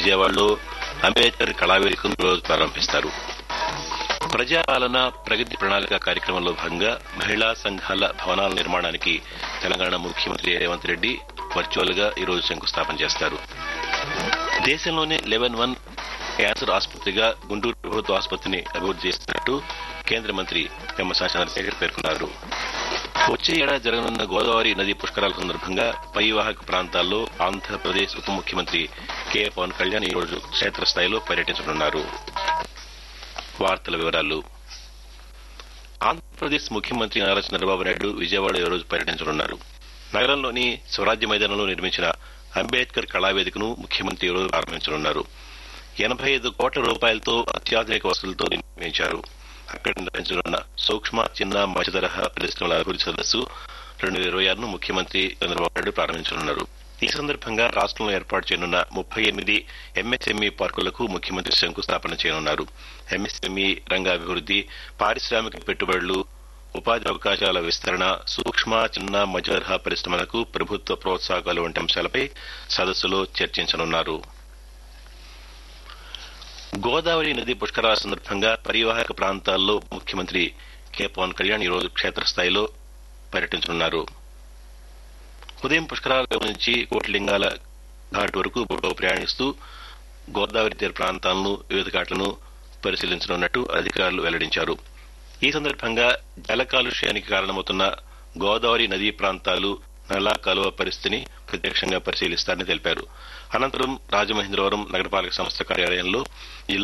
విజయవాడలో అంబేద్కర్ కళావేదికను రోజు ప్రారంభిస్తారు ప్రజాపాలన ప్రగతి ప్రణాళిక కార్యక్రమంలో భాగంగా మహిళా సంఘాల భవనాల నిర్మాణానికి తెలంగాణ ముఖ్యమంత్రి రేవంత్ రెడ్డి వర్చువల్ గా ఈరోజు శంకుస్థాపన చేస్తారు దేశంలోనే లెవెన్ వన్ క్యాన్సర్ ఆసుపత్రిగా గుంటూరు ప్రభుత్వ ఆసుపత్రిని అభివృద్ధి చేస్తున్నట్టు కేంద్ర మంత్రి పెమ్మసాని చంద్రశేఖర్ పేర్కొన్నారు వచ్చే ఏడాది జరగనున్న గోదావరి నది పుష్కరాల సందర్భంగా పరివాహక ప్రాంతాల్లో ఆంధ్రప్రదేశ్ ఉప ముఖ్యమంత్రి కె పవన్ కళ్యాణ్ ఈరోజు క్షేత్రస్థాయిలో పర్యటించనున్నారు వార్తల వివరాలు ఆంధ్రప్రదేశ్ ముఖ్యమంత్రి నారా చంద్రబాబు నాయుడు విజయవాడ ఈ రోజు పర్యటించనున్నారు నగరంలోని స్వరాజ్య మైదానంలో నిర్మించిన అంబేద్కర్ కళావేదికను ముఖ్యమంత్రి ఈ రోజు ప్రారంభించనున్నారు ఎనభై ఐదు కోట్ల రూపాయలతో అత్యాధునిక వసతులతో నిర్మించారు అక్కడ నిర్వహించనున్న సూక్ష్మ చిన్న మధ్య తరహా పరిశ్రమల అభివృద్ధి సదస్సు రెండు వేల ఇరవై ఆరును ముఖ్యమంత్రి చంద్రబాబు నాయుడు ప్రారంభించనున్నారు ఈ సందర్భంగా రాష్ట్రంలో ఏర్పాటు చేయనున్న ముప్పై ఎనిమిది ఎంఎస్ఎంఈ పార్కులకు ముఖ్యమంత్రి శంకుస్థాపన చేయనున్నారు ఎంఎస్ఎంఈ రంగ అభివృద్ధి పారిశ్రామిక పెట్టుబడులు ఉపాధి అవకాశాల విస్తరణ సూక్ష్మ చిన్న మధ్య తరహా పరిశ్రమలకు ప్రభుత్వ ప్రోత్సాహకాలు వంటి అంశాలపై సదస్సులో చర్చించనున్నారు గోదావరి నది పుష్కరాల సందర్భంగా పరివాహక ప్రాంతాల్లో ముఖ్యమంత్రి కె పవన్ కళ్యాణ్ ఈరోజు క్షేత్రస్థాయిలో పర్యటించనున్నారు ఉదయం పుష్కరాల నుంచి కోటిలింగాల ఘాట్ వరకు బోట్లో ప్రయాణిస్తూ గోదావరి తీర ప్రాంతాలను వివిధ ఘాట్లను పరిశీలించనున్నట్టు అధికారులు వెల్లడించారు ఈ సందర్భంగా జల కాలుష్యానికి కారణమవుతున్న గోదావరి నదీ ప్రాంతాలు నల్లా కాలువ పరిస్థితిని ప్రత్యక్షంగా పరిశీలిస్తారని తెలిపారు అనంతరం రాజమహేంద్రవరం నగరపాలక సంస్థ కార్యాలయంలో జిల్లా